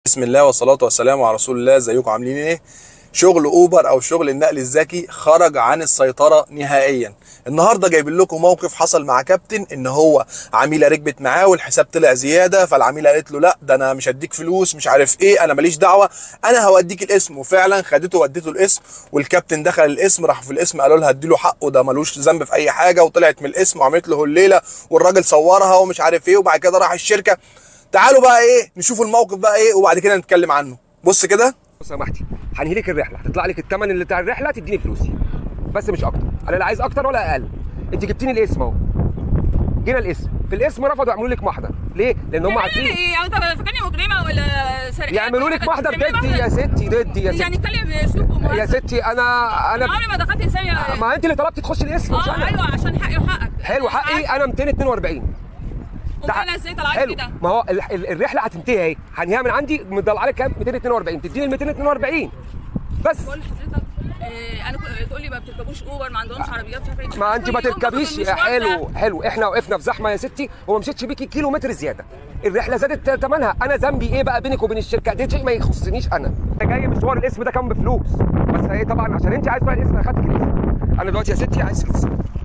بسم الله والصلاة والسلام على رسول الله ازيكم عاملين ايه؟ شغل اوبر او شغل النقل الذكي خرج عن السيطرة نهائيا النهارده جايبين لكم موقف حصل مع كابتن ان هو عميله ركبت معاه والحساب طلع زياده فالعميله قالت له لا ده انا مش هديك فلوس مش عارف ايه انا ماليش دعوه انا هوديك الاسم وفعلا خدته وديته الاسم والكابتن دخل الاسم راح في الاسم قالوا لها اديله حقه ده ملوش ذنب في اي حاجه وطلعت من الاسم وعملت له الليله والراجل صورها ومش عارف ايه وبعد كده راح الشركه تعالوا بقى ايه نشوف الموقف بقى ايه وبعد كده نتكلم عنه بص كده لو سمحتي هنهي لك الرحله هتطلع لك الثمن اللي بتاع الرحله تديني فلوسي بس مش اكتر انا لا عايز اكتر ولا اقل انت جبتيني الاسم اهو جينا الاسم في الاسم رفضوا يعملوا لك محضر ليه لان هم عارفين ايه انت فاكرني مجرمه ولا سرقه يعملوا لك محضر ضدي يا ستي ضدي يا يعني ستي اتكلم باسلوب مهذب يا ستي انا انا انا عمري ما دخلت انسان يا- ما انت اللي طلبتي تخشي الاسم مش اه انا ايوه عشان حقي وحقك حلو حقي انا 242 ومعنى ازاي طلعت حلو كده ما هو ال- ال- الرحله هتنتهي اهي هنهيها من عندي مطلع لك كام 242 تديني ال 242 بس بقول لحضرتك آه، انا كنت- تقول لي ما بتركبوش اوبر ما عندهمش عربيات مش عارفه ايه ما انت كل ما يوم باخد تركبيش المشوار ده. حلو حلو احنا وقفنا في زحمه يا ستي وما مشيتش بيكي كيلو متر زياده الرحله زادت ثمنها انا ذنبي ايه بقى بينك وبين الشركه ده شيء ما يخصنيش انا انا جاي مشوار الاسم ده كان بفلوس بس ايه طبعا عشان انت عايز بقى الاسم انا خدتك الاسم انا دلوقتي يا ستي عايز فلوس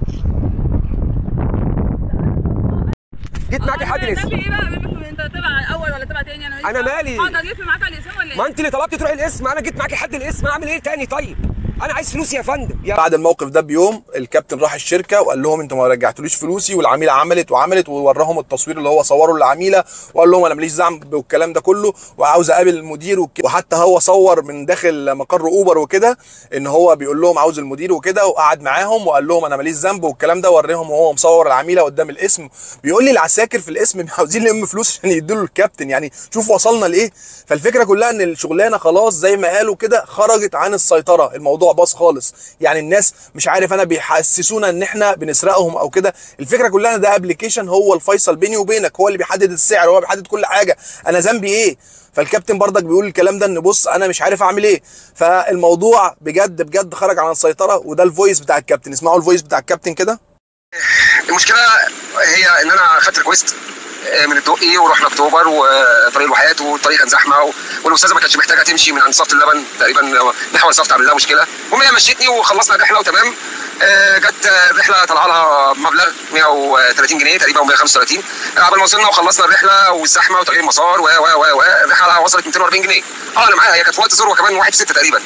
جيت معاكي آه، حد أنا الاسم ذنبي ايه بقى بينك انت تبع اول ولا تبع تاني انا أنا مالي؟ اه ده جيت معاك على الاسم ولا ايه ما انت اللي طلبتي تروحي الاسم انا جيت معاكي حد الاسم اعمل ايه تاني طيب انا عايز فلوسي يا فندم يا بعد الموقف ده بيوم الكابتن راح الشركه وقال لهم انتوا ما رجعتوليش فلوسي والعميله عملت وعملت ووراهم التصوير اللي هو صوره للعميله وقال لهم انا ماليش ذنب والكلام ده كله وعاوز اقابل المدير وك- وحتى هو صور من داخل مقر اوبر وكده ان هو بيقول لهم عاوز المدير وكده وقعد معاهم وقال لهم انا ماليش ذنب والكلام ده وريهم وهو مصور العميله قدام الاسم بيقول لي العساكر في الاسم عاوزين يلم فلوس عشان يدوا له الكابتن يعني شوف وصلنا لايه فالفكره كلها ان الشغلانه خلاص زي ما قالوا كده خرجت عن السيطره الموضوع باظ خالص يعني الناس مش عارف انا بيحسسونا ان احنا بنسرقهم او كده الفكره كلها ان ده ابلكيشن هو الفيصل بيني وبينك هو اللي بيحدد السعر هو بيحدد كل حاجه انا ذنبي ايه فالكابتن برضك بيقول الكلام ده ان بص انا مش عارف اعمل ايه فالموضوع بجد بجد خرج عن السيطره وده الفويس بتاع الكابتن اسمعوا الفويس بتاع الكابتن كده المشكله هي ان انا خدت ريكويست من الدقي ورحنا اكتوبر وطريق الواحات والطريق كان زحمه و- والاستاذه ما كانتش محتاجه تمشي من عند صفت اللبن تقريبا نحو صفت عمل لها مشكله المهم هي مشيتني وخلصنا الرحله وتمام آه، جت الرحله طلع لها مبلغ 130 جنيه تقريبا او 135 قبل ما وصلنا وخلصنا الرحله والزحمه وتغيير المسار و و و و الرحله وصلت 240 جنيه اه انا معاها هي كانت في وقت ذروه كمان 1 6 تقريبا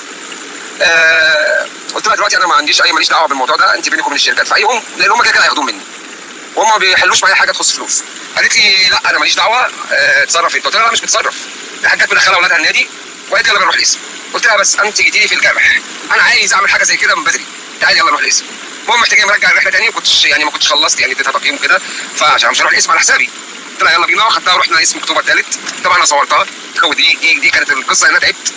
آه، قلت لها دلوقتي انا ما عنديش اي ماليش دعوه بالموضوع ده انت بينك وبين الشركه ادفعيهم لان هم كده كده هياخدوهم مني وهم ما بيحلوش معايا حاجه تخص فلوس قالت لي لا انا ماليش دعوه اه تصرف انت قلت لها لا مش بتصرف دي حاجات مدخله اولادها النادي وقالت لي يلا نروح الاسم قلت لها بس انت جيتي لي في الجرح انا عايز اعمل حاجه زي كده من بدري تعالي يلا نروح الاسم المهم محتاجين نرجع الرحله تاني ما كنتش يعني ما كنتش خلصت يعني اديتها تقييم كده فعشان مش هروح الاسم على حسابي قلت لها يلا بينا خدتها ورحنا اسم اكتوبر ثالث طبعا انا صورتها ودي دي, دي كانت القصه ان انا تعبت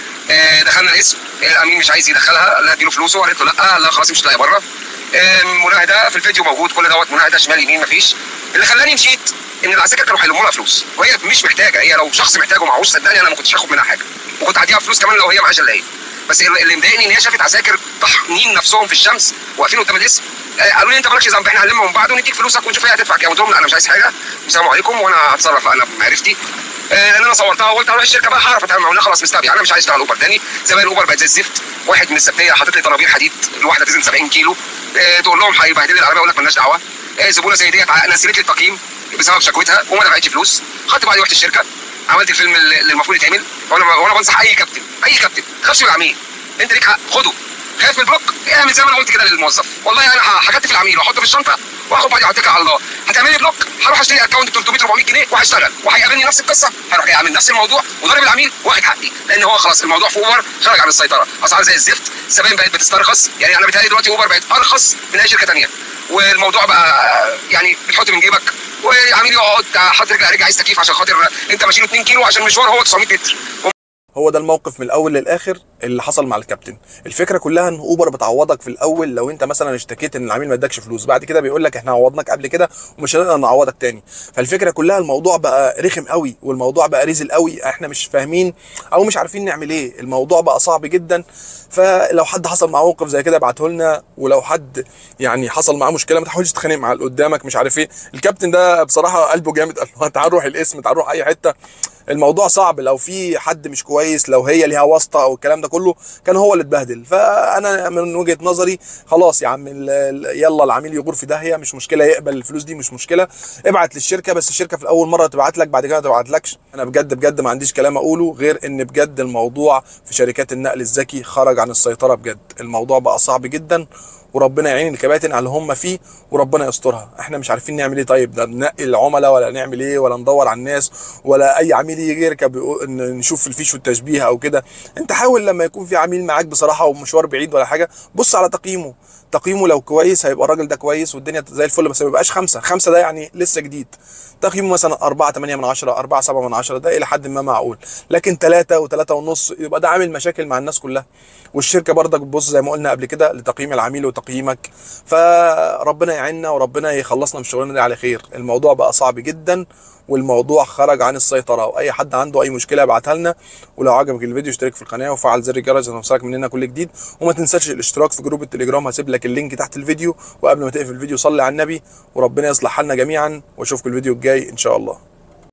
آه، دخلنا الاسم الامين مش عايز يدخلها قال لها اديله فلوسه قالت له لا لا خلاص مش هتلاقي بره آه، مناهده في الفيديو موجود كل دوت مناهده شمال يمين مفيش اللي خلاني مشيت ان العساكر كانوا هيلموا لها فلوس وهي مش محتاجه هي لو شخص محتاج ومعهوش صدقني انا ما كنتش هاخد منها حاجه وكنت هديها فلوس كمان لو هي معاها شلايه بس اللي اللي مضايقني ان هي شافت عساكر طحنين نفسهم في الشمس واقفين قدام الاسم آه، قالوا لي انت مالكش ذنب احنا هنلم من بعض ونديك فلوسك ونشوف هي هتدفع كام قلت لهم لا انا مش عايز حاجه السلام عليكم وانا هتصرف انا بمعرفتي آه، لان انا صورتها وقلت اروح الشركه بقى هعرف اتعامل معاها خلاص مستبيع انا مش عايز اشتغل اوبر تاني زمان الاوبر بقت زي الزفت واحد من السبتيه حاطط لي طنابير حديد الواحده تزن 70 كيلو آه، تقول لهم هيبهدل لي العربيه اقول لك مالناش دعوه آه، زبونه زي ديت ع- نزلت لي التقييم بسبب شكوتها وما دفعتش فلوس خدت بعضي رحت الشركه عملت الفيلم اللي اللي المفروض يتعمل وانا وانا بنصح اي كابتن اي كابتن ما تخافش من العميل انت ليك حق خده خايف من البلوك اعمل زي ما انا قلت كده للموظف والله انا هكتف في العميل واحطه في الشنطه واخد بعضي واتكل على الله هتعمل لي بلوك هروح اشتري اكونت 300 400 جنيه وهشتغل وهيقابلني نفس القصه هروح جاي اعمل نفس الموضوع وضارب العميل واخد حقي لان هو خلاص الموضوع في اوبر خرج عن السيطره اسعار زي الزفت الزباين بقت بتسترخص يعني انا بيتهيألي دلوقتي اوبر بقت ارخص من اي شركه ثانيه والموضوع بقى يعني بتحط من جيبك والعميل يقعد حاطط رجل على رجل عايز تكييف عشان خاطر انت ماشيله 2 كيلو عشان المشوار هو 900 متر هو ده الموقف من الاول للاخر اللي حصل مع الكابتن الفكره كلها ان اوبر بتعوضك في الاول لو انت مثلا اشتكيت ان العميل ما ادكش فلوس بعد كده بيقول لك احنا عوضناك قبل كده ومش هنقدر نعوضك تاني فالفكره كلها الموضوع بقى رخم قوي والموضوع بقى ريزل قوي احنا مش فاهمين او مش عارفين نعمل ايه الموضوع بقى صعب جدا فلو حد حصل معاه موقف زي كده ابعته لنا ولو حد يعني حصل معاه مشكله ما تحاولش تتخانق مع اللي قدامك مش عارف ايه الكابتن ده بصراحه قلبه جامد قال له تعال روح الاسم تعال روح اي حته الموضوع صعب لو في حد مش كويس لو هي ليها واسطه او الكلام ده كله كان هو اللي اتبهدل فانا من وجهه نظري خلاص يا عم ال- ال- يلا العميل يغور في داهيه مش مشكله يقبل الفلوس دي مش مشكله ابعت للشركه بس الشركه في الاول مره تبعت لك بعد كده ما تبعتلكش انا بجد بجد ما عنديش كلام اقوله غير ان بجد الموضوع في شركات النقل الذكي خرج عن السيطره بجد الموضوع بقى صعب جدا وربنا يعين الكباتن على اللي هم فيه وربنا يسترها احنا مش عارفين نعمل ايه طيب ده ننقي العملاء ولا نعمل ايه ولا ندور على الناس ولا اي عميل يجي يركب يقول- إن نشوف الفيش والتشبيه او كده انت حاول لما يكون في عميل معاك بصراحه ومشوار بعيد ولا حاجه بص على تقييمه تقييمه لو كويس هيبقى الراجل ده كويس والدنيا زي الفل بس ما يبقاش خمسه خمسه ده يعني لسه جديد تقييمه مثلا 4 8 من 10 4 7 من 10 ده الى حد ما معقول لكن 3 و3 ونص يبقى ده عامل مشاكل مع الناس كلها والشركه برضك بتبص زي ما قلنا قبل كده لتقييم العميل وتقييمك فربنا يعيننا وربنا يخلصنا من الشغلانه دي على خير الموضوع بقى صعب جدا والموضوع خرج عن السيطره واي حد عنده اي مشكله يبعتها لنا ولو عجبك الفيديو اشترك في القناه وفعل زر الجرس عشان يوصلك مننا كل جديد وما تنساش الاشتراك في جروب التليجرام هسيب لك اللينك تحت الفيديو وقبل ما تقفل الفيديو صلي على النبي وربنا يصلح حالنا جميعا واشوفكم الفيديو الجاي ان شاء الله